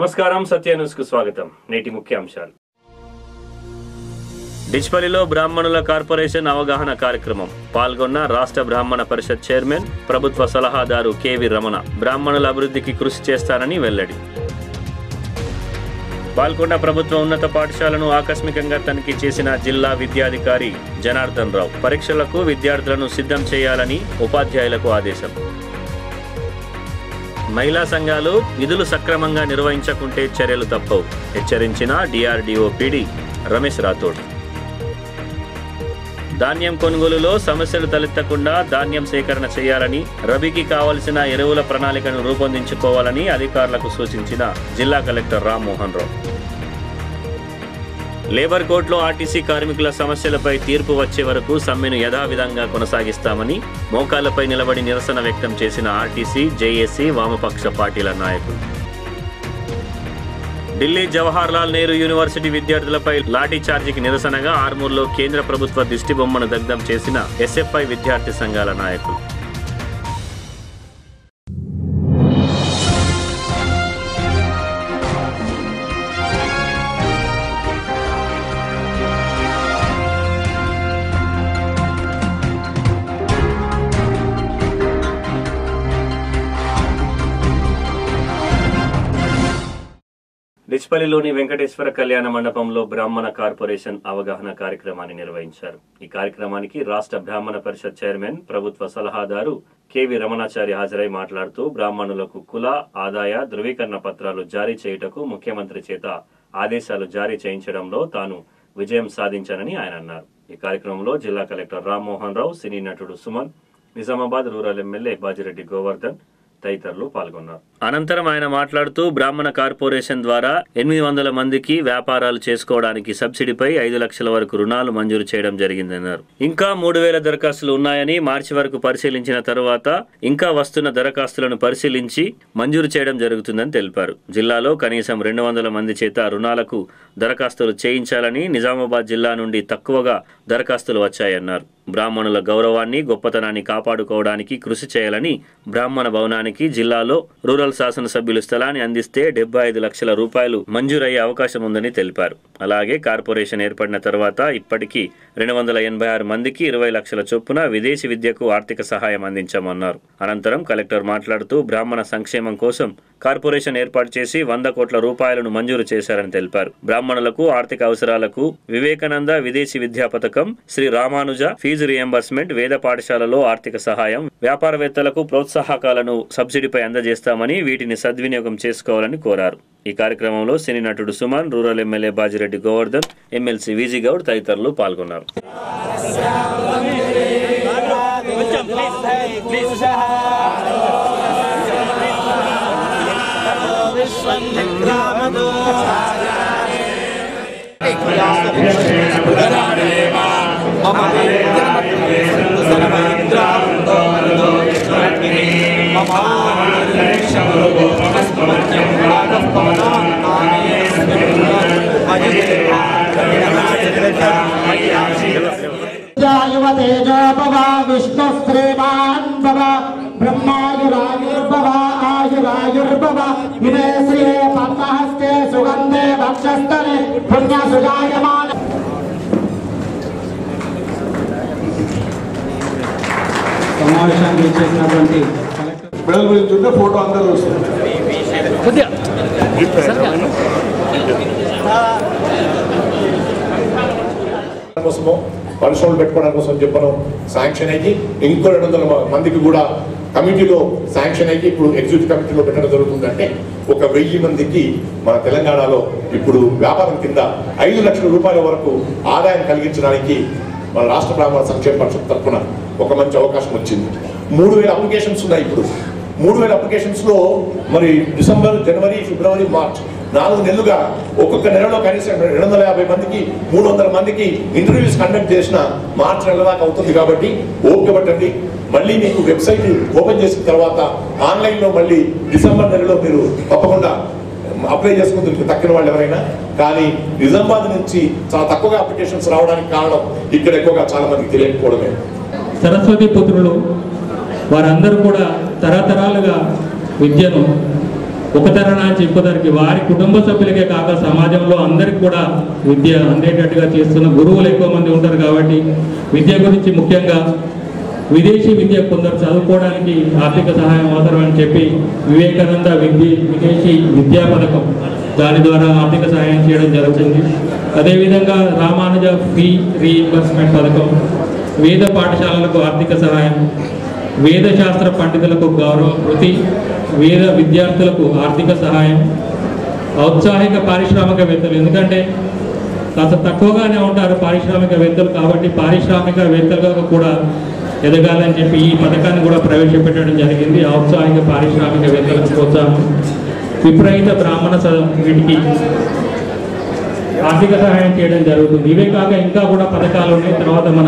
నమస్కారం సత్య న్యూస్ కు స్వాగతం నేటి ముఖ్యాంశాలు డిచ్పల్లిలో బ్రాహ్మణుల కార్పొరేషన్ అవగాహన కార్యక్రమం పాల్గొన్న రాష్ట్ర బ్రాహ్మణ పరిషత్ చైర్మన్ ప్రభుత్వ సలహాదారు కెవి రమణ బ్రాహ్మణుల అభివృద్ధికి కృషి చేస్తానని వెల్లడి పాల్గొండ ప్రభుత్వ ఉన్నత పాఠశాలను ఆకస్మికంగా తనిఖీ చేసిన జిల్లా విద్యాధికారి జనార్దన్ రావు పరీక్షలకు విద్యార్థులను సిద్ధం చేయాలని ఉపాధ్యాయులకు ఆదేశం మహిళా సంఘాలు విధులు సక్రమంగా నిర్వహించకుంటే చర్యలు తప్పవు హెచ్చరించిన డిఆర్డీఓ పిడి రమేష్ రాథోడ్ ధాన్యం కొనుగోలులో సమస్యలు తలెత్తకుండా ధాన్యం సేకరణ చేయాలని రబీకి కావలసిన ఎరువుల ప్రణాళికను రూపొందించుకోవాలని అధికారులకు సూచించిన జిల్లా కలెక్టర్ రామ్మోహన్ రావు లేబర్ కోర్టులో ఆర్టీసీ కార్మికుల సమస్యలపై తీర్పు వచ్చే వరకు సమ్మెను యథావిధంగా కొనసాగిస్తామని మోకాళ్లపై నిలబడి నిరసన వ్యక్తం చేసిన ఆర్టీసీ జేఏసీ వామపక్ష పార్టీల నాయకులు ఢిల్లీ జవహర్లాల్ నెహ్రూ యూనివర్సిటీ విద్యార్థులపై లాఠీ చార్జీకి నిరసనగా ఆర్మూర్లో కేంద్ర ప్రభుత్వ దిష్టి బొమ్మను దగ్ధం చేసిన ఎస్ఎఫ్ఐ విద్యార్థి సంఘాల నాయకులు డిచ్పల్లిలోని వెంకటేశ్వర కళ్యాణ మండపంలో బ్రాహ్మణ కార్పొరేషన్ అవగాహన కార్యక్రమాన్ని నిర్వహించారు ఈ కార్యక్రమానికి రాష్ట్ర బ్రాహ్మణ పరిషత్ చైర్మన్ ప్రభుత్వ సలహాదారు కెవి రమణాచారి హాజరై మాట్లాడుతూ బ్రాహ్మణులకు కుల ఆదాయ ధృవీకరణ పత్రాలు జారీ చేయుటకు ముఖ్యమంత్రి చేత ఆదేశాలు జారీ చేయించడంలో తాను విజయం సాధించానని ఆయన అన్నారు ఈ కార్యక్రమంలో జిల్లా కలెక్టర్ రామ్మోహన్ రావు సినీ నటుడు సుమన్ నిజామాబాద్ రూరల్ ఎమ్మెల్యే బాజిరెడ్డి గోవర్ధన్ తదితరులు పాల్గొన్నారు అనంతరం ఆయన మాట్లాడుతూ బ్రాహ్మణ కార్పొరేషన్ ద్వారా ఎనిమిది వందల మందికి వ్యాపారాలు చేసుకోవడానికి సబ్సిడీపై ఐదు లక్షల వరకు రుణాలు మంజూరు చేయడం జరిగిందన్నారు ఇంకా మూడు వేల దరఖాస్తులు ఉన్నాయని మార్చి వరకు పరిశీలించిన తరువాత ఇంకా వస్తున్న దరఖాస్తులను పరిశీలించి మంజూరు చేయడం జరుగుతుందని తెలిపారు జిల్లాలో కనీసం రెండు వందల మంది చేత రుణాలకు దరఖాస్తులు చేయించాలని నిజామాబాద్ జిల్లా నుండి తక్కువగా దరఖాస్తులు వచ్చాయన్నారు బ్రాహ్మణుల గౌరవాన్ని గొప్పతనాన్ని కాపాడుకోవడానికి కృషి చేయాలని బ్రాహ్మణ భవనానికి జిల్లాలో రూరల్ శాసనసభ్యులు స్థలాన్ని అందిస్తే డెబ్బై ఐదు లక్షల రూపాయలు మంజూరయ్యే అవకాశం ఉందని తెలిపారు అలాగే కార్పొరేషన్ ఏర్పడిన తర్వాత ఇప్పటికీ రెండు వందల ఎనభై ఆరు మందికి ఇరవై లక్షల చొప్పున విదేశీ విద్యకు ఆర్థిక సహాయం అందించామన్నారు అనంతరం కలెక్టర్ మాట్లాడుతూ బ్రాహ్మణ సంక్షేమం కోసం కార్పొరేషన్ ఏర్పాటు చేసి వంద కోట్ల రూపాయలను మంజూరు చేశారని తెలిపారు బ్రాహ్మణులకు ఆర్థిక అవసరాలకు వివేకానంద విదేశీ విద్యా పథకం శ్రీ రామానుజ ఫీజు రియంబర్స్మెంట్ వేద పాఠశాలలో ఆర్థిక సహాయం వ్యాపారవేత్తలకు ప్రోత్సాహకాలను సబ్సిడీపై అందజేస్తామని వీటిని సద్వినియోగం చేసుకోవాలని కోరారు ఈ కార్యక్రమంలో సినీ నటుడు Suman rural MLA Bajireddy Govardhan MLC Viji Goud తదితరులు పాల్గొన్నారు యువతేజోపవ విష్ణు శ్రీమాన్ భవ బ్రహ్మాయురాయుర్భవ ఆయురాయుర్భవ ఇదే శ్రీయే పద్మహస్తే సుగంధే వక్షస్థలే పుణ్య సుజాయమాన సమావేశానికి ఇచ్చేసినటువంటి కలెక్టర్ పిల్లల గురించి ఉంటే ఫోటో అందరూ చూస్తారు కోసము పరిశ్రమలు పెట్టుకోవడం కోసం చెప్పను శాంక్షన్ అయ్యి ఇంకో రెండు వందల మందికి కూడా కమిటీలో శాంక్షన్ అయ్యి ఇప్పుడు ఎగ్జిక్యూటివ్ కమిటీలో పెట్టడం జరుగుతుందంటే ఒక వెయ్యి మందికి మన తెలంగాణలో ఇప్పుడు వ్యాపారం కింద ఐదు లక్షల రూపాయల వరకు ఆదాయం కలిగించడానికి మన రాష్ట్ర బ్రాహ్మణ సంక్షేమ పరిషత్ తరఫున ఒక మంచి అవకాశం వచ్చింది మూడు వేల అప్లికేషన్స్ ఉన్నాయి ఇప్పుడు మూడు వేల అప్లికేషన్స్ లో మరి డిసెంబర్ జనవరి ఫిబ్రవరి మార్చ్ నాలుగు నెలలుగా ఒక్కొక్క నెలలో కనీసం రెండు వందల యాభై మందికి మూడు వందల మందికి ఇంటర్వ్యూస్ కండక్ట్ చేసిన మార్చి నెల దాకా అవుతుంది కాబట్టి ఓపిక పట్టండి మళ్ళీ మీకు వెబ్సైట్ ఓపెన్ చేసిన తర్వాత ఆన్లైన్ లో మళ్ళీ డిసెంబర్ నెలలో మీరు తప్పకుండా అప్లై చేసుకుందుకు తక్కిన వాళ్ళు ఎవరైనా కానీ నిజామాబాద్ నుంచి చాలా తక్కువగా అప్లికేషన్స్ రావడానికి కారణం ఇక్కడ ఎక్కువగా చాలా మందికి తెలియకపోవడమే సరస్వతి పుత్రులు వారందరూ కూడా తరతరాలుగా విద్యను ఒక తరం నుంచి ఇంకో తరకి వారి కుటుంబ సభ్యులకే కాక సమాజంలో అందరికి కూడా విద్య అందేటట్టుగా చేస్తున్న గురువులు ఎక్కువ మంది ఉంటారు కాబట్టి విద్య గురించి ముఖ్యంగా విదేశీ విద్య కొందరు చదువుకోవడానికి ఆర్థిక సహాయం అవసరం అని చెప్పి వివేకానంద విద్య విదేశీ విద్యా పథకం దాని ద్వారా ఆర్థిక సహాయం చేయడం జరుగుతుంది అదేవిధంగా రామానుజ ఫీ రీఇంబర్స్మెంట్ పథకం వేద పాఠశాలలకు ఆర్థిక సహాయం వేద శాస్త్ర పండితులకు గౌరవ కృతి వేద విద్యార్థులకు ఆర్థిక సహాయం ఔత్సాహిక పారిశ్రామికవేత్తలు ఎందుకంటే కాస్త తక్కువగానే ఉంటారు పారిశ్రామికవేత్తలు కాబట్టి పారిశ్రామికవేత్తలుగా కూడా ఎదగాలని చెప్పి ఈ పథకాన్ని కూడా ప్రవేశపెట్టడం జరిగింది ఔత్సాహిక పారిశ్రామికవేత్తలకు ప్రోత్సాహం విపరీత బ్రాహ్మణ సదం వీటికి ఆర్థిక సహాయం చేయడం జరుగుతుంది ఇవే కాక ఇంకా కూడా పథకాలు ఉన్నాయి తర్వాత మన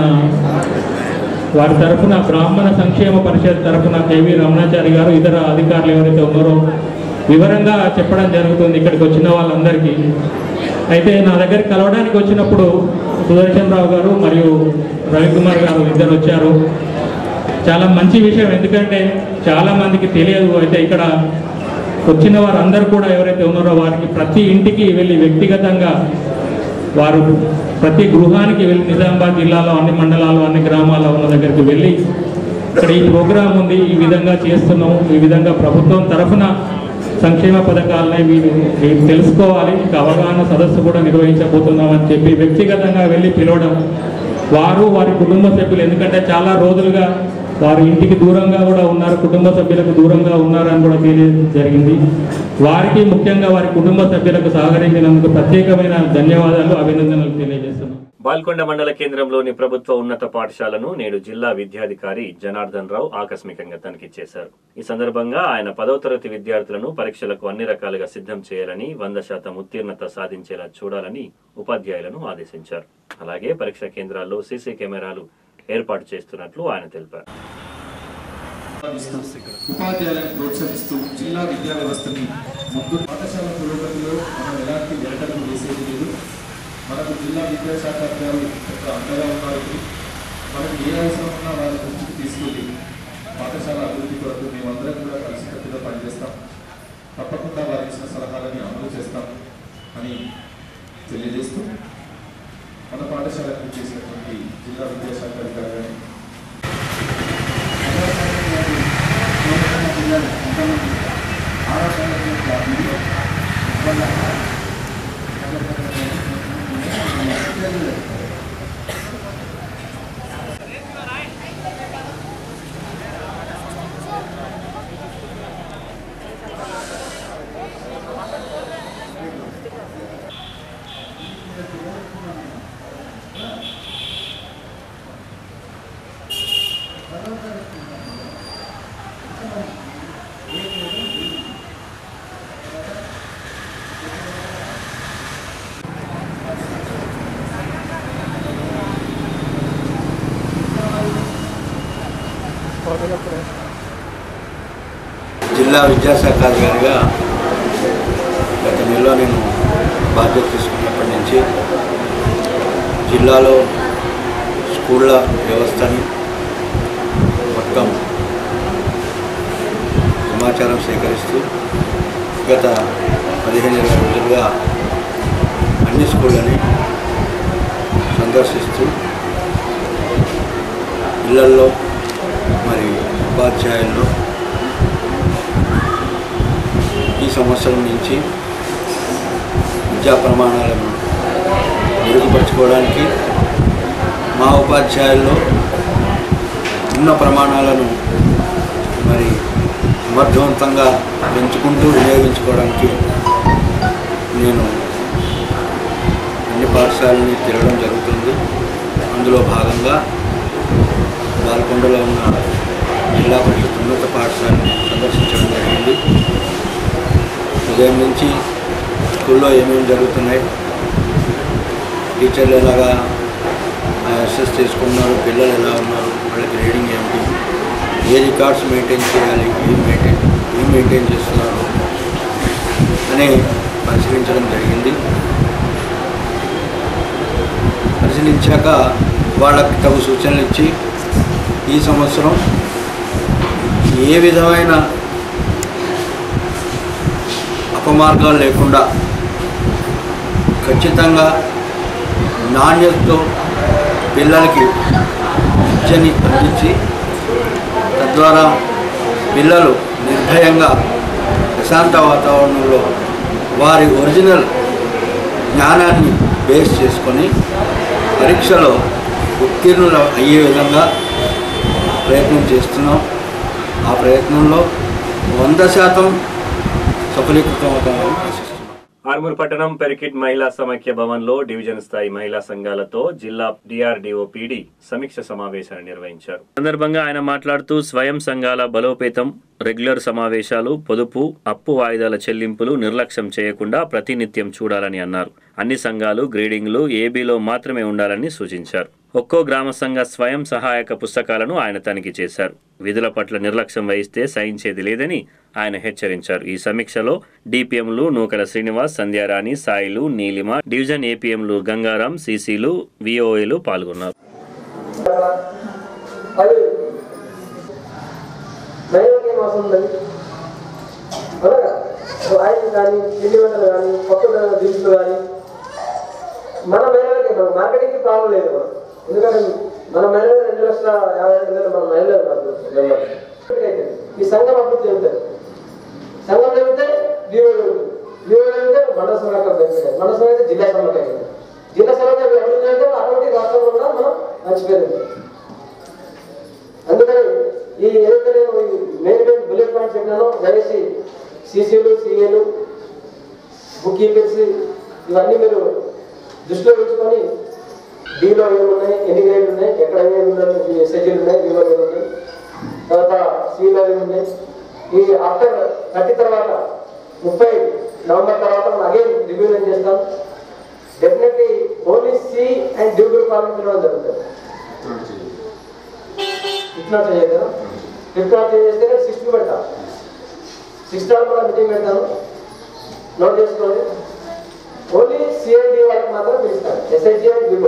వారి తరఫున బ్రాహ్మణ సంక్షేమ పరిషత్ తరఫున కేవీ రమణాచారి గారు ఇతర అధికారులు ఎవరైతే ఉన్నారో వివరంగా చెప్పడం జరుగుతుంది ఇక్కడికి వచ్చిన వాళ్ళందరికీ అయితే నా దగ్గరికి కలవడానికి వచ్చినప్పుడు సుదర్శన్ రావు గారు మరియు రవికుమార్ గారు ఇద్దరు వచ్చారు చాలా మంచి విషయం ఎందుకంటే చాలా మందికి తెలియదు అయితే ఇక్కడ వచ్చిన వారందరూ కూడా ఎవరైతే ఉన్నారో వారికి ప్రతి ఇంటికి వెళ్ళి వ్యక్తిగతంగా వారు ప్రతి గృహానికి వెళ్ళి నిజామాబాద్ జిల్లాలో అన్ని మండలాల్లో అన్ని గ్రామాల్లో ఉన్న దగ్గరికి వెళ్ళి ఇక్కడ ఈ ప్రోగ్రాం ఉంది ఈ విధంగా చేస్తున్నాం ఈ విధంగా ప్రభుత్వం తరఫున సంక్షేమ పథకాలని వీరు వీరు తెలుసుకోవాలి ఇంకా అవగాహన సదస్సు కూడా నిర్వహించబోతున్నాం అని చెప్పి వ్యక్తిగతంగా వెళ్ళి పిలవడం వారు వారి కుటుంబ సభ్యులు ఎందుకంటే చాలా రోజులుగా వారు ఇంటికి దూరంగా కూడా ఉన్నారు కుటుంబ సభ్యులకు దూరంగా ఉన్నారని కూడా తెలియజేయడం జరిగింది వారికి ముఖ్యంగా వారి కుటుంబ సభ్యులకు సహకరించినందుకు ప్రత్యేకమైన ధన్యవాదాలు అభినందనలు తెలియజేస్తున్నాం బాల్కొండ మండల కేంద్రంలోని ప్రభుత్వ ఉన్నత పాఠశాలను నేడు జిల్లా విద్యాధికారి జనార్దన్ రావు ఆకస్మికంగా తనిఖీ చేశారు ఈ సందర్భంగా ఆయన పదవ తరగతి విద్యార్థులను పరీక్షలకు అన్ని రకాలుగా సిద్ధం చేయాలని వంద శాతం ఉత్తీర్ణత సాధించేలా చూడాలని ఉపాధ్యాయులను ఆదేశించారు అలాగే పరీక్ష కేంద్రాల్లో సీసీ కెమెరాలు ఏర్పాటు చేస్తున్నట్లు ఆయన తెలిపారు ఉపాధ్యాయులను ప్రోత్సహిస్తూ జిల్లా విద్యా వ్యవస్థని ముందు పాఠశాల పురోగతిలో మనం ఎలాంటి వెనకడుగు వేసేది లేదు మనకు జిల్లా విద్యాశాఖ అధికారులు పెద్ద అండగా ఉన్నారు మనకు ఏ అవసరం ఉన్నా వారి దృష్టికి తీసుకెళ్ళి పాఠశాల అభివృద్ధి కొరకు మేమందరం కూడా కలిసికట్టుగా పనిచేస్తాం తప్పకుండా వారి ఇచ్చిన సలహాలని అమలు చేస్తాం అని తెలియజేస్తూ మన పాఠశాలకు చేసినటువంటి జిల్లా విద్యాశాఖ అధికారి గారిని జిల్లా విద్యాశాఖ అధికారిగా గత నెలలో నేను బాధ్యత తీసుకున్నప్పటి నుంచి జిల్లాలో స్కూళ్ళ వ్యవస్థని మొత్తం సమాచారం సేకరిస్తూ గత పదిహేను ఇరవై రోజులుగా అన్ని స్కూళ్ళని సందర్శిస్తూ ఇళ్లల్లో మరి ఉపాధ్యాయుల్లో ఈ సంవత్సరం నుంచి విద్యా ప్రమాణాలను మెరుగుపరచుకోవడానికి మా ఉపాధ్యాయుల్లో ఉన్న ప్రమాణాలను మరి సమర్థవంతంగా పెంచుకుంటూ వినియోగించుకోవడానికి నేను అన్ని పాఠశాలని తిరగడం జరుగుతుంది అందులో భాగంగా బాల్కొండలో ఉన్న జిల్లా పరిషత్ ఉన్నత పాఠశాలని సందర్శించడం జరిగింది ఉదయం నుంచి స్కూల్లో ఏమేమి జరుగుతున్నాయి టీచర్లు ఎలాగా అసెస్ చేసుకున్నారు పిల్లలు ఎలా ఉన్నారు వాళ్ళ గ్రేడింగ్ ఏమిటి ఏ రికార్డ్స్ మెయింటైన్ చేయాలి ఏం మెయింటైన్ ఏం మెయింటైన్ చేస్తున్నారు అని పరిశీలించడం జరిగింది పరిశీలించాక వాళ్ళకి తగు సూచనలు ఇచ్చి ఈ సంవత్సరం ఏ విధమైన అపమార్గాలు లేకుండా ఖచ్చితంగా నాణ్యతతో పిల్లలకి విద్యని అందించి తద్వారా పిల్లలు నిర్భయంగా ప్రశాంత వాతావరణంలో వారి ఒరిజినల్ జ్ఞానాన్ని బేస్ చేసుకొని పరీక్షలో ఉత్తీర్ణులు అయ్యే విధంగా ప్రయత్నం చేస్తున్నాం ఆ ప్రయత్నంలో వంద శాతం సఫలీకృతం అవుతామని ఆశిస్తున్నాం ఆర్మూర్ పట్టణం పెరికిట్ మహిళా సమైక్య భవన్ లో డివిజన్ స్థాయి మహిళా సంఘాలతో జిల్లా డిఆర్డీఓ పీడీ సమీక్ష సమావేశాన్ని నిర్వహించారు సందర్భంగా ఆయన మాట్లాడుతూ స్వయం సంఘాల బలోపేతం రెగ్యులర్ సమావేశాలు పొదుపు అప్పు వాయిదాల చెల్లింపులు నిర్లక్ష్యం చేయకుండా ప్రతినిత్యం చూడాలని అన్నారు అన్ని సంఘాలు గ్రేడింగ్లు ఏబీలో మాత్రమే ఉండాలని సూచించారు ఒక్కో గ్రామ సంఘ స్వయం సహాయక పుస్తకాలను ఆయన తనిఖీ చేశారు విధుల పట్ల నిర్లక్ష్యం వహిస్తే సహించేది లేదని ఆయన హెచ్చరించారు ఈ సమీక్షలో డిపిఎంలు నూకల శ్రీనివాస్ సంధ్యారాణి సాయిలు నీలిమ డివిజన్ ఏపీఎంలు గంగారాం సీసీలు విఓఏలు పాల్గొన్నారు అది మహిళలకి ఏం అవసరం ఉందండి అలాగా ఆయిల్ కానీ పిండి వంటలు కానీ కొత్త దినుసులు కానీ మన మహిళలకి మన మార్కెటింగ్కి ప్రాబ్లం లేదు మనం. ఎందుకంటే మన మహిళలు రెండు లక్షల యాభై ఐదు వేలు మన మహిళలు ఉన్నారు మెంబర్లు. అయితే ఈ సంఘం అభివృద్ధి చెందుతారు సంఘం చెబితే డిఓ జరుగుతుంది డిఓ చెబితే మండల సభలకు బెనిఫిట్ మండల సభ అయితే జిల్లా సభలకు అవుతుంది జిల్లా సభలకు అభివృద్ధి అయితే అటువంటి రాష్ట్రంలో కూడా మనం మంచిపోయింది అందుకని ఈ ఏదైతే నేను ఈ మెయిన్ మెయిన్ బుల్లెట్ పాయింట్స్ చెప్పినానో దయచేసి సీసీలు సిఏలు బుక్ కీపర్స్ ఇవన్నీ మీరు దృష్టిలో ఉంచుకొని డీలో ఏమున్నాయి ఎన్ని గ్రేడ్లు ఉన్నాయి ఎక్కడ ఏమి ఉన్నాయి ఎస్ఐజీలు ఉన్నాయి డీలో ఏమి ఉన్నాయి తర్వాత సీలో ఏమి ఉన్నాయి ఈ ఆఫ్టర్ థర్టీ తర్వాత ముప్పై నవంబర్ తర్వాత మనం అగైన్ రివ్యూ ఏం చేస్తాం definitely only C and due group వాళ్ళని పిలవడం జరుగుతుంది ఇట్లా చేయగలరు ఇట్లా చేస్తే సిక్స్త్ పెడతాం సిక్స్త్ కూడా మీటింగ్ పెడతాను నోట్ చేసుకోండి ఓన్లీ సిఐడి వాళ్ళకి మాత్రం పిలుస్తాను ఎస్ఐజి అండ్ వివో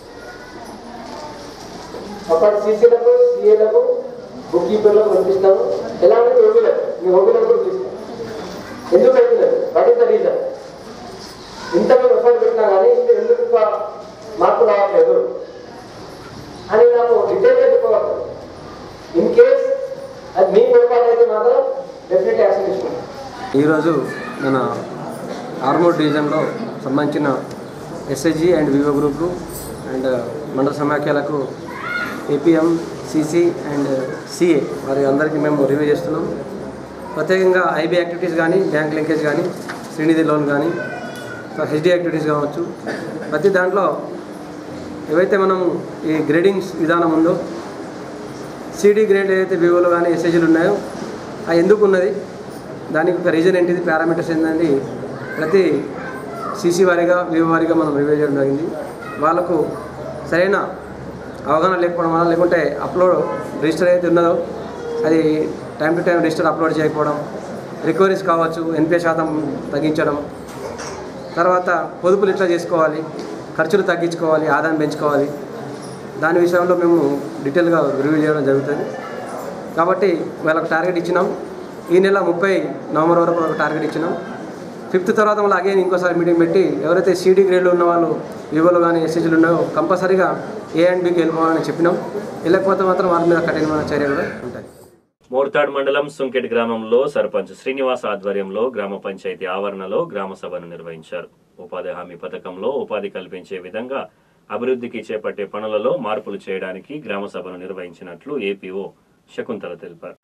అప్పటి సీసీలకు సిఏలకు బుక్ కీపర్లకు పంపిస్తాను ఎలాంటి ఓబీలకు మీ ఓబీలకు కూడా పిలుస్తాను ఎందుకు అవుతున్నారు వాట్ ఇస్ ద రీజన్ ఇంత మేము ఎఫర్ట్ పెట్టినా కానీ ఇంత ఎందుకు ఇంకా మార్పు రావట్లేదు అని నాకు డీటెయిల్గా చెప్పగలరు ఇన్ కేస్ అది మీ పొరపాటు అయితే మాత్రం డెఫినెట్ యాక్షన్ తీసుకుంటాం ఈరోజు మన ఆర్మూర్ డివిజన్లో సంబంధించిన ఎస్ఐజి అండ్ వివో గ్రూప్లు అండ్ మండల సమాఖ్యలకు ఏపీఎం సిసి అండ్ సిఏ వారి అందరికీ మేము రివ్యూ చేస్తున్నాం ప్రత్యేకంగా ఐబీ యాక్టివిటీస్ కానీ బ్యాంక్ లింకేజ్ కానీ శ్రీనిధి లోన్ కానీ హెచ్డి యాక్టివిటీస్ కావచ్చు ప్రతి దాంట్లో ఏవైతే మనం ఈ గ్రేడింగ్స్ విధానం ఉందో సిడి గ్రేడ్ ఏదైతే వివోలో కానీ ఎస్ఐజీలు ఉన్నాయో అవి ఎందుకు ఉన్నది దానికి ఒక రీజన్ ఏంటిది పారామీటర్స్ ఏంటంటే ప్రతి సీసీ వారీగా వివో వారీగా మనం రివ్యూ చేయడం జరిగింది వాళ్ళకు సరైన అవగాహన లేకపోవడం వల్ల లేకుంటే అప్లోడ్ రిజిస్టర్ అయితే ఉన్నదో అది time to time register upload చేయకపోవడం రికవరీస్ కావచ్చు ఎన్పిఏ శాతం తగ్గించడం తర్వాత పొదుపులు ఎట్లా చేసుకోవాలి ఖర్చులు తగ్గించుకోవాలి ఆదాయం పెంచుకోవాలి దాని విషయంలో మేము డీటెయిల్గా రివ్యూ చేయడం జరుగుతుంది కాబట్టి వాళ్ళకి టార్గెట్ ఇచ్చినాం ఈ నెల ముప్పై నవంబర్ వరకు ఒక టార్గెట్ ఇచ్చినాం ఫిఫ్త్ తర్వాత మళ్ళీ అగైన్ ఇంకోసారి మీటింగ్ పెట్టి ఎవరైతే సీడీ గ్రేడ్లో ఉన్న వాళ్ళు వివోలు కానీ ఎస్ఎస్జీలు ఉన్నాయో కంపల్సరీగా ఏ అండ్ బికి వెళ్ళిపోవాలని చెప్పినాం వెళ్ళకపోతే మాత్రం వాళ్ళ మీద కఠినమైన చర్యలు కూడా ఉంటాయి మోర్తాడ్ మండలం సుంకెట్ గ్రామంలో సర్పంచ్ శ్రీనివాస్ ఆధ్వర్యంలో గ్రామ పంచాయతీ ఆవరణలో గ్రామ సభను నిర్వహించారు ఉపాధి హామీ పథకంలో ఉపాధి కల్పించే విధంగా అభివృద్ధికి చేపట్టే పనులలో మార్పులు చేయడానికి గ్రామ సభను నిర్వహించినట్లు ఏపీఓ శకుంతల తెలిపారు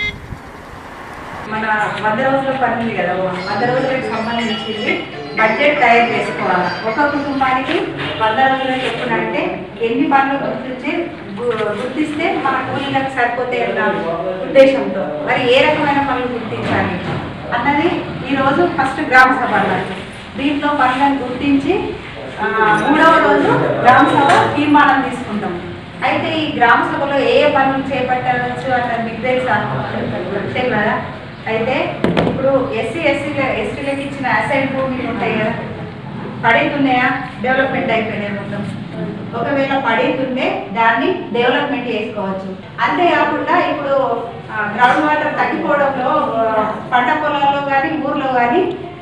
మన వంద రోజుల పని ఉంది కదా వంద రోజులకు సంబంధించింది బడ్జెట్ తయారు చేసుకోవాలి ఒక కుటుంబానికి వంద రోజులు చొప్పున అంటే ఎన్ని పనులు గుర్తించి గు- గుర్తిస్తే మన కూలీలకు సరిపోతే అన్న ఉద్దేశంతో మరి ఏ రకమైన పనులు గుర్తించాలి అన్నది ఈరోజు ఫస్ట్ గ్రామ సభ అన్నట్టు దీంట్లో పనులను గుర్తించి ఆ, మూడవ రోజు గ్రామ సభ తీర్మానం తీసుకుంటాం అయితే ఈ గ్రామ సభలో ఏ ఏ పనులు చేపట్టవచ్చు అన్నది మీకు తెలుసా తెలియదా అయితే ఇప్పుడు ఎస్సీ ఎస్సీ ఎస్టీలకు ఇచ్చిన అసైన్ భూములు ఉంటాయి కదా పడేతున్నాయా డెవలప్మెంట్ అయిపోయినాయి మొత్తం ఒకవేళ పడేతుంటే దాన్ని డెవలప్మెంట్ చేసుకోవచ్చు అంతేకాకుండా ఇప్పుడు గ్రౌండ్ వాటర్ తగ్గిపోవడంలో ఆ, పంట పొలాల్లో కానీ ఊర్లో కానీ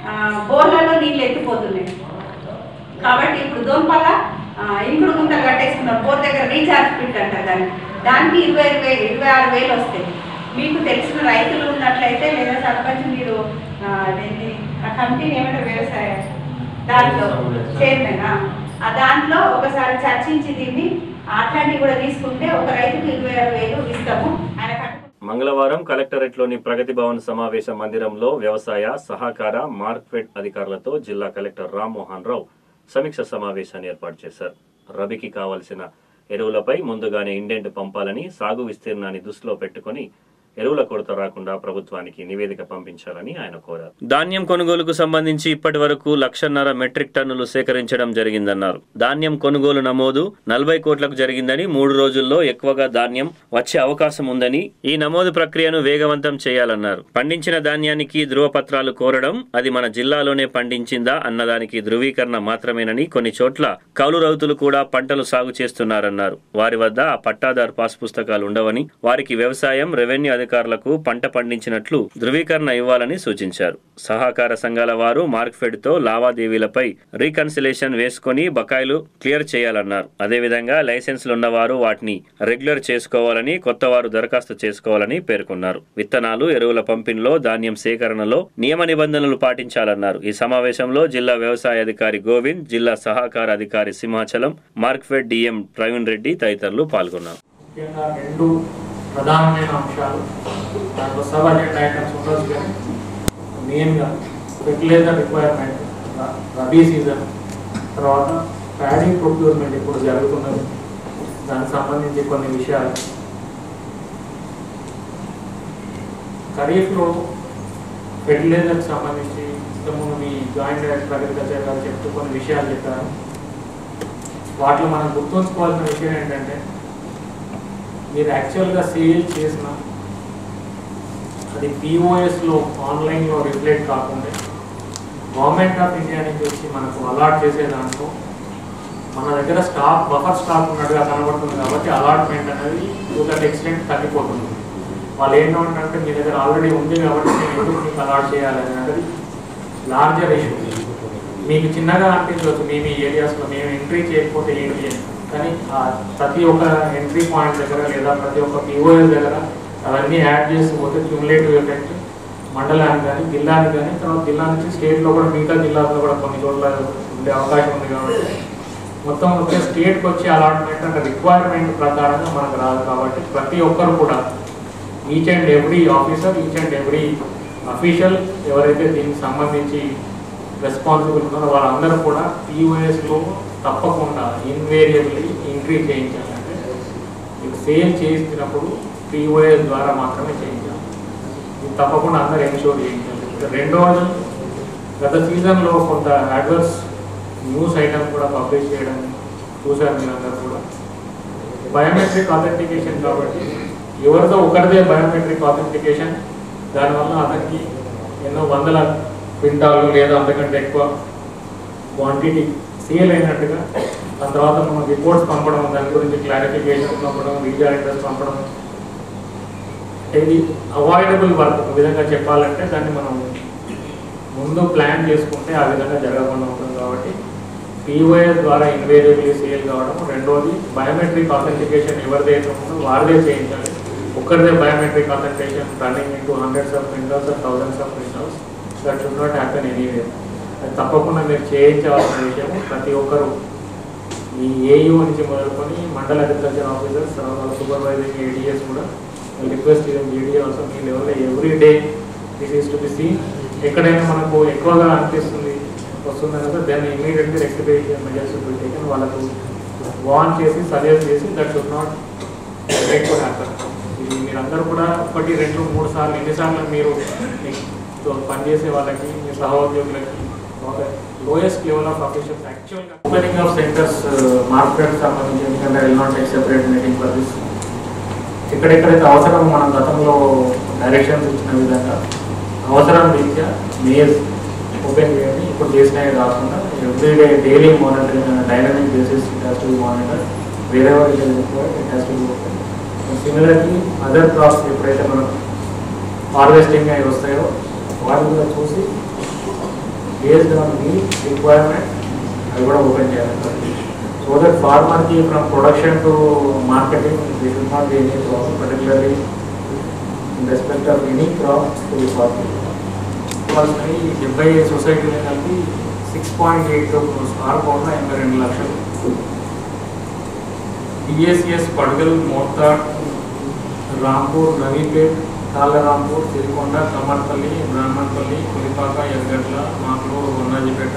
కాబట్టి ఇప్పుడు దోన్పల్ల ఆ, ఇంకుడు గుంతలు కట్టేసుకున్నారు బోర్ దగ్గర రీఛార్జ్ పిట్ అంటారు దాన్ని దానికి ఇరవై వేలు ఇరవై ఆరు వేలు వస్తాయి మీకు తెలిసిన రైతులు ఉన్నట్లయితే లేదా సర్పంచ్ మీరు ఆ, అదేంటి, ఆ కమిటీని ఏమంటారు వ్యవసాయ దాంట్లో చైర్మన్ ఆ దాంట్లో ఒకసారి చర్చించి దీన్ని అట్లాంటివి కూడా తీసుకుంటే ఒక రైతుకు ఇరవై ఆరు వేలు ఇస్తాము ఆయన కట్టు మంగళవారం కలెక్టరేట్లోని ప్రగతి భవన్ సమావేశ మందిరంలో వ్యవసాయ సహకార మార్కెట్ అధికారులతో జిల్లా కలెక్టర్ రామ్మోహన్ రావు సమీక్ష సమావేశాన్ని ఏర్పాటు చేశారు రబీకి కావలసిన ఎరువులపై ముందుగానే ఇండెంట్ పంపాలని సాగు విస్తీర్ణాన్ని దృష్టిలో పెట్టుకొని ఎరువుల కొరత రాకుండా ప్రభుత్వానికి నివేదిక పంపించాలని ఆయన కోరారు ధాన్యం కొనుగోలుకు సంబంధించి ఇప్పటి వరకు లక్షన్నర మెట్రిక్ టన్నులు సేకరించడం జరిగిందన్నారు ధాన్యం కొనుగోలు నమోదు నలభై కోట్లకు జరిగిందని మూడు రోజుల్లో ఎక్కువగా ధాన్యం వచ్చే అవకాశం ఉందని ఈ నమోదు ప్రక్రియను వేగవంతం చేయాలన్నారు పండించిన ధాన్యానికి ధృవపత్రాలు కోరడం అది మన జిల్లాలోనే పండించిందా అన్నదానికి ధృవీకరణ మాత్రమేనని కొన్ని చోట్ల కౌలు రైతులు కూడా పంటలు సాగు చేస్తున్నారన్నారు వారి వద్ద ఆ పట్టాదారు పాస్ పుస్తకాలు ఉండవని వారికి వ్యవసాయం రెవెన్యూ అధికారులకు పంట పండించినట్లు ధృవీకరణ ఇవ్వాలని సూచించారు సహకార సంఘాల వారు మార్క్ఫెడ్ తో లావాదేవీలపై రీకన్సిలేషన్ వేసుకొని బకాయిలు క్లియర్ చేయాలన్నారు అదేవిధంగా లైసెన్సులు ఉన్నవారు వాటిని రెగ్యులర్ చేసుకోవాలని కొత్త వారు దరఖాస్తు చేసుకోవాలని పేర్కొన్నారు విత్తనాలు ఎరువుల పంపిణీలో ధాన్యం సేకరణలో నియమ నిబంధనలు పాటించాలన్నారు ఈ సమావేశంలో జిల్లా వ్యవసాయ అధికారి గోవింద్ జిల్లా సహకార అధికారి సింహాచలం మార్క్ఫెడ్ డిఎం ప్రవీణ్ రెడ్డి తదితరులు పాల్గొన్నారు ముఖ్యంగా రెండు ప్రధానమైన అంశాలు దాంట్లో సబ్ అజెండా ఐటమ్స్ ఉండొచ్చు కానీ మెయిన్గా ఫెర్టిలైజర్ రిక్వైర్మెంట్ రబీ సీజన్ తర్వాత ప్యాడీ ప్రొక్యూర్మెంట్ ఇప్పుడు జరుగుతున్నది దానికి సంబంధించి కొన్ని విషయాలు ఖరీఫ్లో ఫెర్టిలైజర్కి సంబంధించి ఇంతకుముందు మీ జాయింట్ డైరెక్టర్ అగ్రికల్చర్ గారు చెప్తూ కొన్ని విషయాలు చెప్పారు వాటిలో మనం గుర్తుంచుకోవాల్సిన విషయం ఏంటంటే మీరు యాక్చువల్గా సేల్ చేసిన అది పిఓఎస్లో ఆన్లైన్లో రిఫ్లెక్ట్ కాకుండా గవర్నమెంట్ ఆఫ్ ఇండియా నుంచి వచ్చి మనకు అలాట్ చేసే దాంట్లో మన దగ్గర స్టాక్ బఫర్ స్టాక్ ఉన్నట్టుగా కనబడుతుంది కాబట్టి అలాట్మెంట్ అనేది టు దట్ ఎక్స్టెంట్ తగ్గిపోతుంది వాళ్ళు ఏంటంటే మీ దగ్గర ఆల్రెడీ ఉంది కాబట్టి నేను ఎందుకు మీకు అలాట్ చేయాలి అనేది లార్జర్ ఇష్యూ మీకు చిన్నగా అనిపించవచ్చు మీ మీ ఏరియాస్లో మేము ఎంట్రీ చేయకపోతే ఏంటి అని కానీ ఆ ప్రతి ఒక్క ఎంట్రీ పాయింట్ దగ్గర లేదా ప్రతి ఒక్క పిఓఎస్ దగ్గర అవన్నీ యాడ్ చేసి పోతే క్యూములేటివ్ ఎఫెక్ట్ మండలానికి కానీ జిల్లానికి కానీ తర్వాత జిల్లా నుంచి స్టేట్లో కూడా మిగతా జిల్లాలో కూడా కొన్ని చోట్ల ఉండే అవకాశం ఉంది కాబట్టి మొత్తం ఒకే స్టేట్కి వచ్చే అలాట్మెంట్ అంటే రిక్వైర్మెంట్ ప్రకారంగా మనకు రాదు కాబట్టి ప్రతి ఒక్కరు కూడా each and every officer each and every official ఎవరైతే దీనికి సంబంధించి రెస్పాన్సిబుల్ ఉన్నారో వాళ్ళందరూ కూడా పిఓఎస్లో తప్పకుండా ఇన్వేరియబుల్లీ ఎంట్రీ చేయించాలంటే మీకు సేల్ చేసినప్పుడు పిఓఎస్ ద్వారా మాత్రమే చేయించాలి ఇది తప్పకుండా అందరూ ఎన్షూర్ చేయించాలి ఇక రెండవది గత సీజన్లో కొంత అడ్వర్స్ న్యూస్ ఐటమ్ కూడా పబ్లిష్ చేయడం చూశారు మీరందరూ కూడా బయోమెట్రిక్ ఆథెంటికేషన్ కాబట్టి ఎవరిదో ఒకరిదే బయోమెట్రిక్ ఆథెంటికేషన్ దానివల్ల అతనికి ఎన్నో వందల క్వింటాలు లేదా అంతకంటే ఎక్కువ క్వాంటిటీ సేల్ అయినట్టుగా దాని తర్వాత మనం రిపోర్ట్స్ పంపడం దాని గురించి క్లారిఫికేషన్ పంపడం వీజా అడ్రస్ పంపడం ఇది అవాయిడబుల్ వర్క్ ఒక విధంగా చెప్పాలంటే దాన్ని మనం ముందు ప్లాన్ చేసుకుంటే ఆ విధంగా జరగకుండా ఉంటుంది కాబట్టి పిఓఎస్ ద్వారా ఇన్వేరియబుల్లీ సేల్ కావడం రెండోది బయోమెట్రిక్ ఆథెంటికేషన్ ఎవరిదైతే ఉందో వారిదే చేయించాలి ఒక్కరిదే biometric authentication running into hundreds of quintals of thousands of quintals that should not happen anyway అది తప్పకుండా మీరు చేయించవలసిన విషయం ప్రతి ఒక్కరు ఈ ఏయూ నుంచి మొదలుకొని మండల అగ్రికల్చర్ ఆఫీసర్స్ తర్వాత సూపర్వైజింగ్ ఏడిఎస్ కూడా రిక్వెస్ట్ జీడీ ఆల్సో మీ లెవెల్లో every day this is to be seen ఎక్కడైనా మనకు ఎక్కువగా అనిపిస్తుంది వస్తుంది కనుక దాన్ని immediately rectify measures be taken వాళ్ళకు వార్న్ చేసి సజెస్ట్ చేసి దట్ షుడ్ నాట్ ఎక్కువ హ్యాపన్ ఇది మీరందరూ కూడా ఒకటి రెండు మూడు సార్లు ఎన్నిసార్లు మీరు మీతో పనిచేసే వాళ్ళకి మీ సహోద్యోగులకి లోయెస్ట్ లెవెల్ ఆఫ్ అఫీషియల్స్ యాక్చువల్గా ఓపెనింగ్ ఆఫ్ సెంటర్స్ మార్కెట్ సంబంధించి ఎందుకంటే will not take separate meeting for this ఎక్కడెక్కడైతే అవసరం మనం గతంలో డైరెక్షన్స్ ఇచ్చిన విధంగా అవసరం రీత్యా మేజ్ ఓపెన్ చేయండి ఇప్పుడు చేసినవి కాకుండా everyday daily monitoring dynamic basis it has to monitor వేరే it it has to open similarly other crops ఎప్పుడైతే మనం హార్వెస్టింగ్ అవి వస్తాయో వాటిని కూడా చూసి బేస్డ్ ఆన్ మీ రిక్వైర్మెంట్ అది కూడా ఓపెన్ చేయాలి సో దట్ ఫార్మర్కి from production to marketing this is not any problem particularly in respect of any crop to farmer ఇవ్వాల్సినవి డెబ్బై సొసైటీలు కలిపి సిక్స్ పాయింట్ ఎయిట్ ఆరు కోట్ల ఎనభై రెండు లక్షలు డిఎస్ఎస్ పడగల్ మోర్తాడ్ రాంపూర్ నవీపేట్ తాళ్ళరాంపూర్ సిరికొండ కమర్పల్లి బ్రాహ్మణపల్లి పులిపాక ఎర్గట్ల మాకులూరు వన్నాజిపేట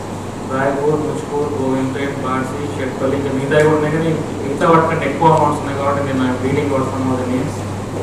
రాయపూర్ ముచ్పూర్ గోవిందపేట్ బాడ్సి షెట్పల్లి ఇంకా మిగతా కూడా ఉన్నాయి కానీ మిగతా వాటికంటే ఎక్కువ అమౌంట్స్ ఉన్నాయి కాబట్టి నేను రీడింగ్ కొడుతున్నాను అది నేమ్స్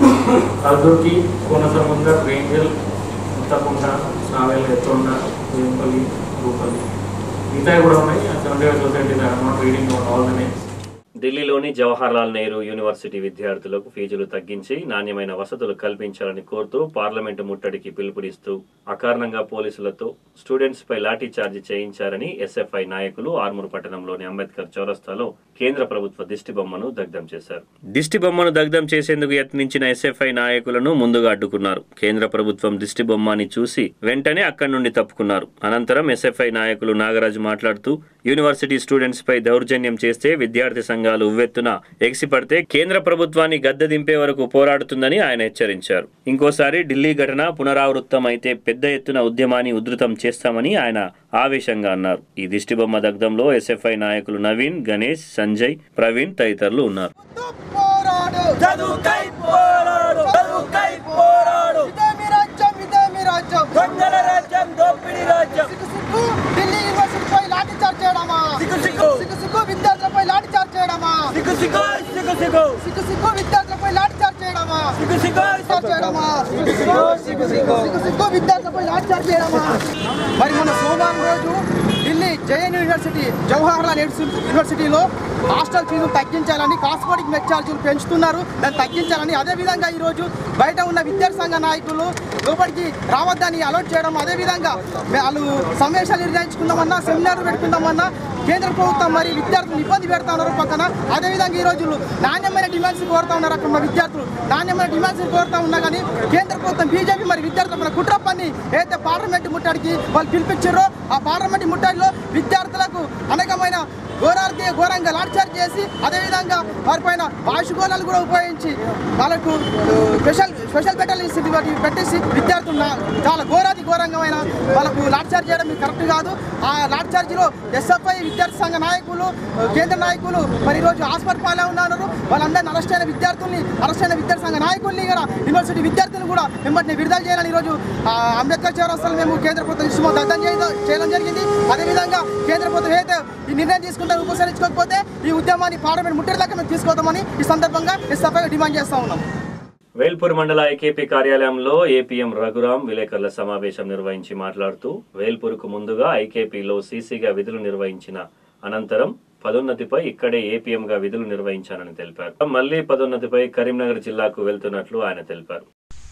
కల్దుర్తి కోనసముద్ర రేంజల్ ముత్తకుంట సావెల్ ఎత్తుండ వేంపల్లి రూపల్లి మిగతా కూడా ఉన్నాయి seventy five societies are not reading all the names ఢిల్లీలోని జవహర్లాల్ నెహ్రూ యూనివర్సిటీ విద్యార్థులకు ఫీజులు తగ్గించి నాణ్యమైన వసతులు కల్పించాలని కోరుతూ పార్లమెంటు ముట్టడికి పిలుపునిస్తూ అకారణంగా పోలీసులతో స్టూడెంట్స్ పై లాఠీ చార్జీ చేయించారని ఎస్ఎఫ్ఐ నాయకులు ఆర్మూర్ పట్టణంలోని అంబేద్కర్ చౌరస్తాలో కేంద్ర ప్రభుత్వ దిష్టి బొమ్మను దగ్ధం చేశారు దిష్టి బొమ్మను దగ్ధం చేసేందుకు యత్నించిన ఎస్ఎఫ్ఐ నాయకులను ముందుగా అడ్డుకున్నారు కేంద్ర ప్రభుత్వం దిష్టి బొమ్మని చూసి వెంటనే అక్కడి నుండి తప్పుకున్నారు అనంతరం ఎస్ఎఫ్ఐ నాయకులు నాగరాజు మాట్లాడుతూ యూనివర్సిటీ స్టూడెంట్స్ పై దౌర్జన్యం చేస్తే విద్యార్థి సంఘాలు ఉవ్వెత్తున ఎగిసిపడితే కేంద్ర ప్రభుత్వాన్ని గద్దె దింపే వరకు పోరాడుతుందని ఆయన హెచ్చరించారు ఇంకోసారి ఢిల్లీ ఘటన పునరావృతం అయితే పెద్ద ఎత్తున ఉద్యమాన్ని ఉధృతం చేస్తామని ఆయన ఆవేశంగా అన్నారు ఈ దిష్టిబొమ్మ దగ్ధంలో ఎస్ఎఫ్ఐ నాయకులు నవీన్ గణేష్ సంజయ్ ప్రవీణ్ తదితరులు ఉన్నారు పోరాడు చదువుకై పోరాడు చదువుకై పోరాడు ఇదే మీ రాజ్యం ఇదే మీ రాజ్యం దొంగల రాజ్యం దోపిడీ రాజ్యం సిగ్గు సిగ్గు ఢిల్లీ యూనివర్సిటీపై లాఠీ చార్జ్ చేయడమా సిగ్గు సిగ్గు సిగ్గు సిగ్గు విద్యార్థులపై లాఠీ చార్జ్ చేయడమా సిగ్గు సిగ్గు సిగ్గు సిగ్గు సిగ్గు సిగ్గు విద్యార్థులపై లాఠీ చార్జ్ చేయడమా సిగ్గు సిగ్గు చార్జ్ చేయడమా సిగ్గు సిగ్గు సిగ్గు సిగ్గు సిగ్గు సిగ్గు విద్యార్థులపై లాఠీ చార్జ్ చేయడమా మరి మన సోమవారం రోజు ఢిల్లీ జేఎన్ యూనివర్సిటీ జవహర్లాల్ నెహ్రూ యూనివర్సిటీలో హాస్టల్ ఫీజులు తగ్గించాలని కాస్మెటిక్ మెట్ ఛార్జీలు పెంచుతున్నారు దాన్ని తగ్గించాలని అదేవిధంగా ఈరోజు బయట ఉన్న విద్యార్థి సంఘ నాయకులు లోపలికి రావద్దని అలర్ట్ చేయడం అదేవిధంగా మే- వాళ్ళు సమావేశాలు నిర్ణయించుకుందామన్నా సెమినార్ పెట్టుకుందామన్నా కేంద్ర ప్రభుత్వం మరి విద్యార్థులు ఇబ్బంది పెడతా ఉన్నారు పక్కన అదేవిధంగా ఈ రోజు నాణ్యమైన డిమాండ్స్ కోరుతా ఉన్నారు అక్కడ ఉన్న విద్యార్థులు నాణ్యమైన డిమాండ్స్ కోరుతా ఉన్నా కానీ కేంద్ర ప్రభుత్వం బీజేపీ మరి విద్యార్థుల మన కుట్ర పని ఏదైతే పార్లమెంట్ ముట్టడికి వాళ్ళు పిలిపించారో ఆ పార్లమెంట్ ముట్టడిలో విద్యార్థులకు అనేకమైన ఘోరాలకి ఘోరంగా లాఠీచార్జ్ చేసి అదేవిధంగా వారిపైన వాయుగోళాలు కూడా ఉపయోగించి వాళ్ళకు ఆ, స్పెషల్ స్పెషల్ బెటాలియన్స్ వాటి పెట్టేసి విద్యార్థులు నా- చాలా ఘోరాది ఘోరంగమైన వాళ్ళకు లాఠీచార్జ్ చేయడం ఇది కరెక్ట్ కాదు ఆ లాఠీచార్జీలో ఎస్ఎఫ్ఐ విద్యార్థి సంఘ నాయకులు ఆ, కేంద్ర నాయకులు మరి ఈరోజు హాస్పిటల్ పాలే ఉన్నారు వాళ్ళందరినీ అరెస్ట్ అయిన విద్యార్థుల్ని అరెస్ట్ అయిన విద్యార్థి సంఘ నాయకుల్ని కూడా యూనివర్సిటీ విద్యార్థులను కూడా వెంబటిని విడుదల చేయాలని ఈరోజు ఆ, అంబేద్కర్ చౌరస్తాలో మేము కేంద్ర ప్రభుత్వం దృష్టి దగ్ధం చేయడం చేయడం జరిగింది అదేవిధంగా కేంద్ర ప్రభుత్వం ఏదైతే ఈ నిర్ణయం తీసుకుంటే ఉపసరించుకోకపోతే ఈ ఉద్యమాన్ని పార్లమెంట్ ముట్టడి దాకా మేము తీసుకోవద్దామని ఈ సందర్భంగా ఎస్ఎఫ్ఐ డిమాండ్ చేస్తా ఉన్నాం వేల్పూర్ మండల ఐకేపీ కార్యాలయంలో ఏపీఎం రఘురాం విలేకరుల సమావేశం నిర్వహించి మాట్లాడుతూ వేల్పూర్కు ముందుగా ఐకేపీలో సీసీగా విధులు నిర్వహించిన అనంతరం పదోన్నతిపై ఇక్కడే ఏపీఎంగా విధులు నిర్వహించానని తెలిపారు మళ్లీ పదోన్నతిపై కరీంనగర్ జిల్లాకు వెళ్తున్నట్లు ఆయన తెలిపారు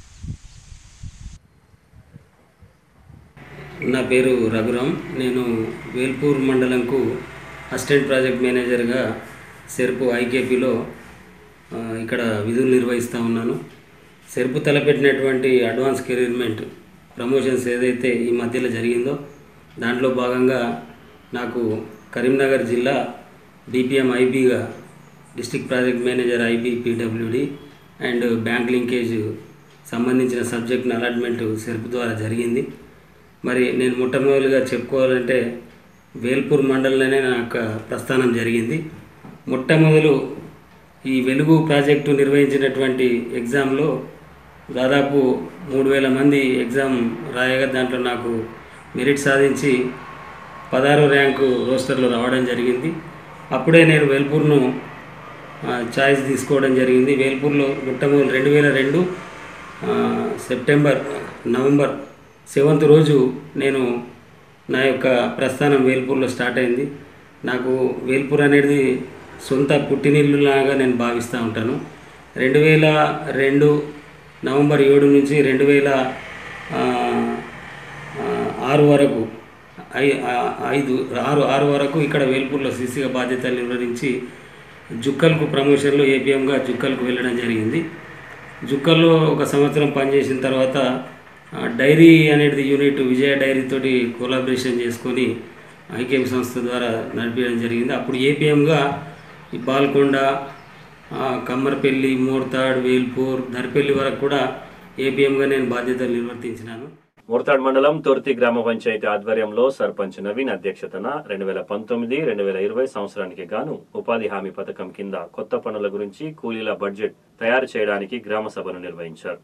నా పేరు రఘురామ్ నేను వేల్పూర్ మండలంకు అసిస్టెంట్ ప్రాజెక్ట్ మేనేజర్గా సెర్పు ఐకేపీలో ఆ, ఇక్కడ విధులు నిర్వహిస్తూ ఉన్నాను సెర్పు తలపెట్టినటువంటి అడ్వాన్స్ కెరీర్మెంట్ ప్రమోషన్స్ ఏదైతే ఈ మధ్యలో జరిగిందో దాంట్లో భాగంగా నాకు కరీంనగర్ జిల్లా డిపిఎం ఐబీగా district project manager IB PWD and bank linkage సంబంధించిన సబ్జెక్ట్ని అలాట్మెంట్ సెర్పు ద్వారా జరిగింది మరి నేను మొట్టమొదటిగా చెప్పుకోవాలంటే వేల్పూర్ మండలంలోనే నా యొక్క ప్రస్థానం జరిగింది మొట్టమొదలు ఈ వెలుగు ప్రాజెక్టు నిర్వహించినటువంటి ఎగ్జామ్లో దాదాపు మూడు వేల మంది ఎగ్జామ్ రాయగా దాంట్లో నాకు మెరిట్ సాధించి పదహారో ర్యాంకు రోస్టర్లో రావడం జరిగింది అప్పుడే నేను వేల్పూర్ను ఆ, చాయిస్ తీసుకోవడం జరిగింది వేల్పూర్లో మొట్టమొదటి రెండు వేల రెండు ఆ, సెప్టెంబర్ నవంబర్ సెవెంత్ రోజు నేను నా యొక్క ప్రస్థానం వేల్పూర్లో స్టార్ట్ అయింది నాకు వేల్పూర్ అనేది సొంత పుట్టినిల్లులాగా నేను భావిస్తూ ఉంటాను రెండు వేల రెండు నవంబర్ ఏడు నుంచి రెండు వేల ఆ, ఆ, ఆరు వరకు ఐ ఆ- ఐదు ఆరు ఆరు వరకు ఇక్కడ వేల్పూర్లో సీసీగా బాధ్యతలు నిర్వహించి జుక్కల్కు ప్రమోషన్లో ఏపీఎంగా జుక్కల్కు వెళ్ళడం జరిగింది జుక్కల్లో ఒక సంవత్సరం పనిచేసిన తర్వాత ఆ, డైరీ అనేది యూనిట్ విజయ డైరీ తోటి కొలాబరేషన్ చేసుకొని ఐకేఎం సంస్థ ద్వారా నడిపించడం జరిగింది అప్పుడు ఏపీఎంగా ఈ బాల్కొండ ఆ, కమ్మరపల్లి మోర్తాడ్ వేల్పూర్ ధరపల్లి వరకు కూడా ఏపీఎంగా నేను బాధ్యతలు నిర్వర్తించినాను ముర్తాడ్ మండలం తొర్తి గ్రామ పంచాయతీ ఆధ్వర్యంలో సర్పంచ్ నవీన్ అధ్యక్షతన రెండు వేల పంతొమ్మిది రెండు వేల ఇరవై సంవత్సరానికి గాను ఉపాధి హామీ పథకం కింద కొత్త పనుల గురించి కూలీల బడ్జెట్ తయారు చేయడానికి గ్రామ సభను నిర్వహించారు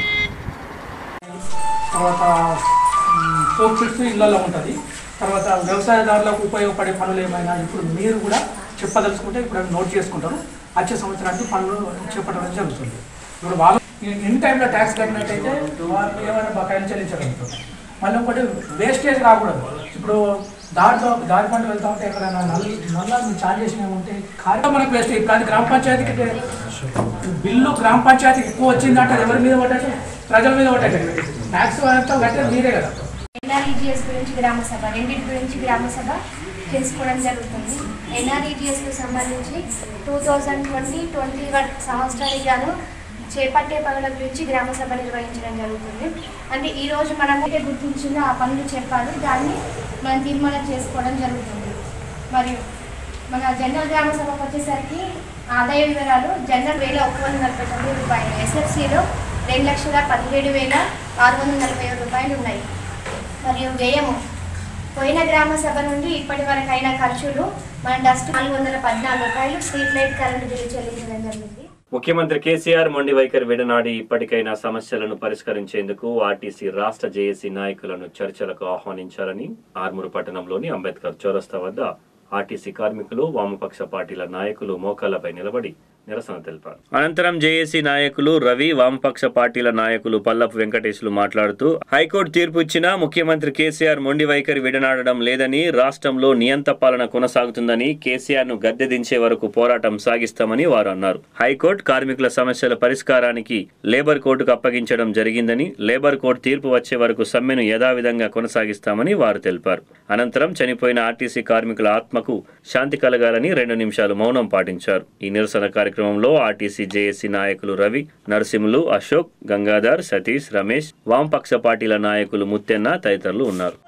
తర్వాత పోక్ఫిట్స్ ఇళ్లలో ఉంటుంది తర్వాత వ్యవసాయదారులకు ఉపయోగపడే పనులు ఏమైనా ఇప్పుడు మీరు కూడా చెప్పదలుచుకుంటే ఇప్పుడు అవి నోట్ చేసుకుంటారు వచ్చే సంవత్సరానికి పనులు చేపట్టడం జరుగుతుంది ఇప్పుడు వాళ్ళు ఎన్ని టైంలో ట్యాక్స్ కట్టినట్టయితే వాళ్ళు ఏమైనా బకాయిలు చెల్లించగలుగుతారు మళ్ళీ ఒకటి వేస్టేజ్ రాకూడదు ఇప్పుడు దారిలో దారి పంట వెళ్తా ఉంటే ఎక్కడైనా నల్ల నల్ల మీరు ఛార్జ్ చేసినవి ఉంటే కార్యం మనకు వేస్ట్ ఇప్పుడు అది గ్రామ పంచాయతీకి బిల్లు గ్రామ పంచాయతీకి ఎక్కువ వచ్చిందంటే అది ఎవరి మీద పడ్డట్టు ప్రజల మీద పడ్డట్టు ట్యాక్స్ అంతా కట్టేది మీరే కదా ఎన్ఆర్ఈజిఎస్ గురించి గ్రామ సభ రెండింటి గురించి గ్రామ సభ చేసుకోవడం జరుగుతుంది ఎన్ఆర్ఈజిఎస్కు సంబంధించి two thousand twenty twenty one సంవత్సరానికి గాను చేపట్టే పనుల గురించి గ్రామ సభ నిర్వహించడం జరుగుతుంది అంటే ఈరోజు మనం అయితే గుర్తించిన ఆ పనులు చెప్పాలి దాన్ని మనం తీర్మానం చేసుకోవడం జరుగుతుంది మరియు మన జనరల్ గ్రామ సభకు వచ్చేసరికి ఆదాయ వివరాలు జనరల్ వేల ఒక వందల నలభై తొమ్మిది రూపాయలు ఎస్ఎఫ్సిలో రెండు లక్షల పదిహేడు వేల ఆరు వందల నలభై ఏడు రూపాయలు ఉన్నాయి మరియు వ్యయము పోయిన గ్రామ సభ నుండి ఇప్పటి వరకు అయిన ఖర్చులు మన డస్ట్ నాలుగు వందల పద్నాలుగు రూపాయలు స్ట్రీట్ లైట్ కరెంటు బిల్లు చెల్లించడం జరిగింది ముఖ్యమంత్రి కేసీఆర్ మొండి వైఖరి విడనాడి ఇప్పటికైనా సమస్యలను పరిష్కరించేందుకు ఆర్టీసీ రాష్ట్ర జేఏసీ నాయకులను చర్చలకు ఆహ్వానించాలని ఆర్మూరు పట్టణంలోని అంబేద్కర్ చౌరస్తా వద్ద ఆర్టీసీ కార్మికులు వామపక్ష పార్టీల నాయకులు మోకాళ్లపై నిలబడి నిరసన తెలిపారు అనంతరం జేఏసీ నాయకులు రవి వామపక్ష పార్టీల నాయకులు పల్లపు వెంకటేశ్లు మాట్లాడుతూ హైకోర్టు తీర్పు ఇచ్చినా ముఖ్యమంత్రి కేసీఆర్ మొండి వైఖరి విడనాడడం లేదని రాష్ట్రంలో నియంత పాలన కొనసాగుతుందని కేసీఆర్ ను గద్దె దించే వరకు పోరాటం సాగిస్తామని వారు అన్నారు హైకోర్టు కార్మికుల సమస్యల పరిష్కారానికి లేబర్ కోర్టుకు అప్పగించడం జరిగిందని లేబర్ కోర్టు తీర్పు వచ్చే వరకు సమ్మెను యథావిధంగా కొనసాగిస్తామని వారు తెలిపారు అనంతరం చనిపోయిన ఆర్టీసీ కార్మికుల ఆత్మకు శాంతి కలగాలని రెండు నిమిషాలు మౌనం పాటించారు ఈ నిరసన కార్యక్రమంలో ఆర్టీసీ జేఏసీ నాయకులు రవి నరసింహులు అశోక్ గంగాధర్ సతీష్ రమేష్ వామపక్ష పార్టీల నాయకులు ముత్తెన్న తదితరులు ఉన్నారు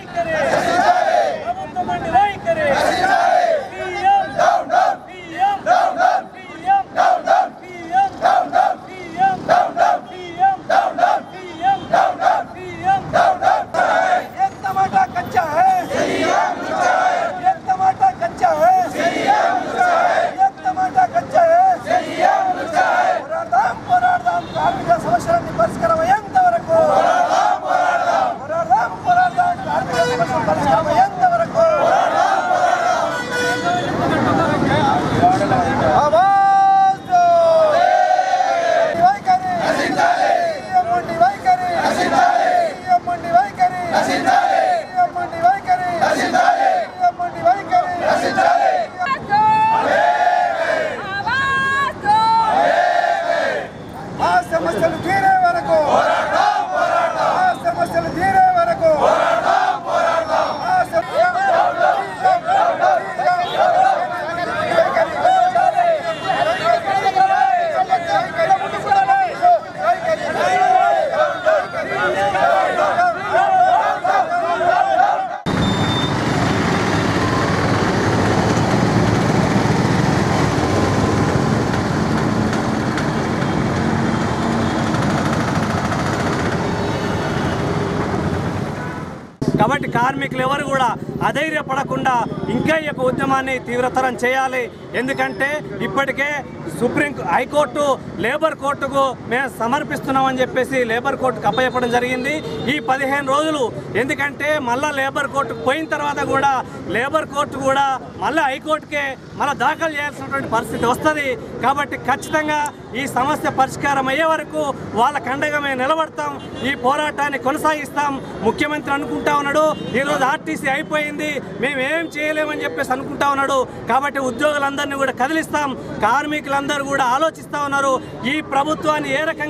टमाटा कच्चा है ये टमाटा कच्चा है ये टमाटा कच्चा है పోరాడదాం పోరాడదాం కార్మిక సమస్యలన్నీ పరిష్కారం అయ్యేంత వరకు పోరాడదాం పోరాడదాం కార్మిక సమస్యలు పరిష్కారం అయ్యేంత వరకు ఆవాజ్ దో. వైఖరి మొండి వైఖరి మొండి వైఖరి మొండి వైఖరి మొండి వైఖరి ఆ సమస్యలు తీరే వరకు ఆ సమస్యలు తీరే వరకు ఆ కాబట్టి కార్మికులు ఎవరు కూడా అధైర్యపడకుండా ఇంకా ఈ యొక్క ఉద్యమాన్ని తీవ్రతరం చేయాలి ఎందుకంటే ఇప్పటికే సుప్రీం హైకోర్టు లేబర్ కోర్టుకు మేము సమర్పిస్తున్నామని చెప్పేసి లేబర్ కోర్టుకు అప్పచెప్పడం జరిగింది ఈ పదిహేను రోజులు ఎందుకంటే మళ్ళా లేబర్ కోర్టుకు పోయిన తర్వాత కూడా లేబర్ కోర్టు కూడా మళ్ళీ హైకోర్టుకే మళ్ళీ దాఖలు చేయాల్సినటువంటి పరిస్థితి వస్తుంది కాబట్టి ఖచ్చితంగా ఈ సమస్య పరిష్కారం అయ్యే వరకు వాళ్ళ కండగా మేము నిలబడతాం ఈ పోరాటాన్ని కొనసాగిస్తాం ముఖ్యమంత్రి అనుకుంటా ఉన్నాడు ఈరోజు ఆర్టీసీ అయిపోయింది మేము ఏం చేయలేమని చెప్పేసి అనుకుంటా ఉన్నాడు కాబట్టి ఉద్యోగులందరినీ కూడా కదిలిస్తాం కార్మికులందరూ కూడా ఆలోచిస్తూ ఉన్నారు ఈ ప్రభుత్వాన్ని ఏ రకంగా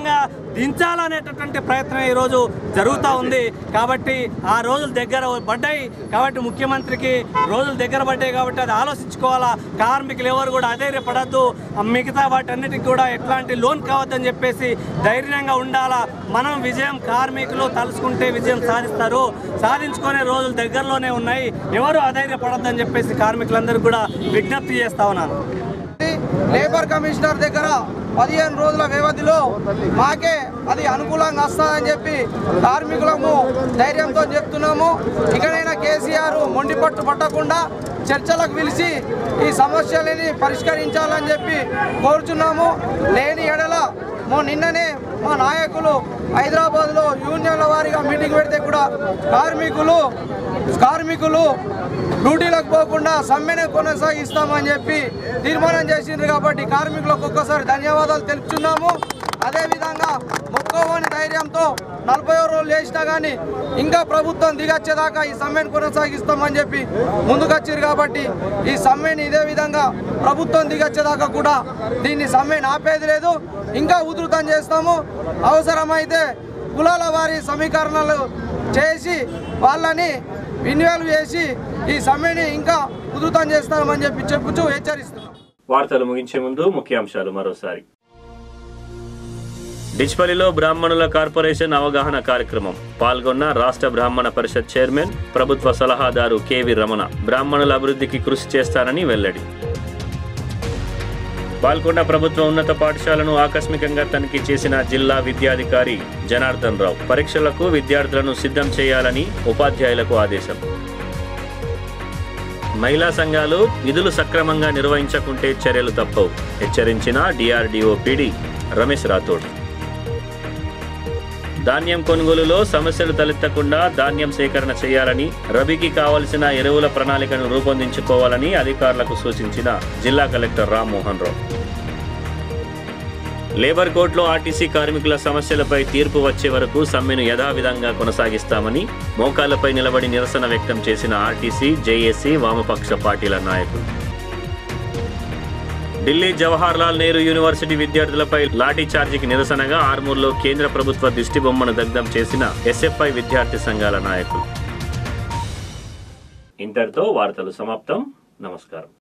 దించాలనేటటువంటి ప్రయత్నం ఈరోజు జరుగుతూ ఉంది కాబట్టి ఆ రోజులు దగ్గర పడ్డాయి కాబట్టి ముఖ్యమంత్రికి రోజులు దగ్గర పడ్డాయి కాబట్టి అది ఆలోచించుకోవాలా కార్మికులు ఎవరు కూడా అధైర్యపడద్దు మిగతా వాటన్నిటికి కూడా ఎట్లాంటి లోన్ కావద్దని చెప్పేసి ధైర్యంగా ఉండాలా మనం విజయం కార్మికులు తలుసుకుంటే విజయం సాధిస్తారు సాధించుకునే రోజులు దగ్గరలోనే ఉన్నాయి ఎవరు అధైర్యపడద్దని చెప్పేసి కార్మికులందరూ కూడా విజ్ఞప్తి చేస్తా ఉన్నాను లేబర్ కమిషనర్ దగ్గర పదిహేను రోజుల వ్యవధిలో మాకే అది అనుకూలంగా వస్తుందని చెప్పి కార్మికులము ధైర్యంతో చెప్తున్నాము ఇకనైనా కేసీఆర్ మొండి పట్టు పట్టకుండా చర్చలకు పిలిచి ఈ సమస్యలని పరిష్కరించాలని చెప్పి కోరుచున్నాము లేని ఎడల మో నిన్ననే మా నాయకులు హైదరాబాద్లో యూనియన్ల వారిగా మీటింగ్ పెడితే కూడా కార్మికులు కార్మికులు డ్యూటీలకు పోకుండా సమ్మెనే కొనసాగిస్తామని చెప్పి తీర్మానం చేసిండ్రు కాబట్టి కార్మికులకు ఒక్కసారి ధన్యవాదాలు తెలుపుతున్నాము అదేవిధంగా మొక్కవని ధైర్యంతో నలభై రోజులు చేసినా కానీ ఇంకా ప్రభుత్వం దిగొచ్చేదాకా ఈ సమ్మెను కొనసాగిస్తామని చెప్పి ముందుకొచ్చారు కాబట్టి ఈ సమ్మెని ఇదే విధంగా ప్రభుత్వం దిగొచ్చేదాకా కూడా దీన్ని సమ్మెను ఆపేది లేదు ఇంకా ఉధృతం చేస్తాము అవసరమైతే కులాల వారి సమీకరణలు చేసి వాళ్ళని ఇన్వాల్వ్ చేసి ఈ సమ్మెని ఇంకా ఉధృతం చేస్తామని చెప్పి చెప్పుచూ హెచ్చరిస్తున్నాం వార్తలు ముగించే ముందు ముఖ్యాంశాలు మరోసారి డిచ్పల్లిలో బ్రాహ్మణుల కార్పొరేషన్ అవగాహన కార్యక్రమం పాల్గొన్న రాష్ట్ర బ్రాహ్మణ పరిషత్ చైర్మన్ ప్రభుత్వ సలహాదారు కెవి రమణ బ్రాహ్మణుల అభివృద్ధికి కృషి చేస్తానని వెల్లడి పాల్గొండ ప్రభుత్వ ఉన్నత పాఠశాలను ఆకస్మికంగా తనిఖీ చేసిన జిల్లా విద్యాధికారి జనార్దన్ రావు పరీక్షలకు విద్యార్థులను సిద్ధం చేయాలని ఉపాధ్యాయులకు ఆదేశం మహిళా సంఘాలు విధులు సక్రమంగా నిర్వహించకుంటే చర్యలు తప్పవు హెచ్చరించిన డిఆర్డీఓ పిడి రమేష్ రాథోడ్ ధాన్యం కొనుగోలులో సమస్యలు తలెత్తకుండా ధాన్యం సేకరణ చేయాలని రబీకి కావలసిన ఎరువుల ప్రణాళికను రూపొందించుకోవాలని అధికారులకు సూచించిన జిల్లా కలెక్టర్ రామ్మోహన్ రావు లేబర్ కోర్టులో ఆర్టీసీ కార్మికుల సమస్యలపై తీర్పు వచ్చే వరకు సమ్మెను యథావిధంగా కొనసాగిస్తామని మోకాళ్లపై నిలబడి నిరసన వ్యక్తం చేసిన ఆర్టీసీ జేఏసీ వామపక్ష పార్టీల నాయకులు ఢిల్లీ జవహర్లాల్ నెహ్రూ యూనివర్సిటీ విద్యార్థులపై లాఠీ చార్జీకి నిరసనగా ఆర్మూర్లో కేంద్ర ప్రభుత్వ దిష్టి బొమ్మను దగ్ధం చేసిన ఎస్ఎఫ్ఐ విద్యార్థి సంఘాల నాయకులు ఇంతటితో వార్తలు సమాప్తం నమస్కారం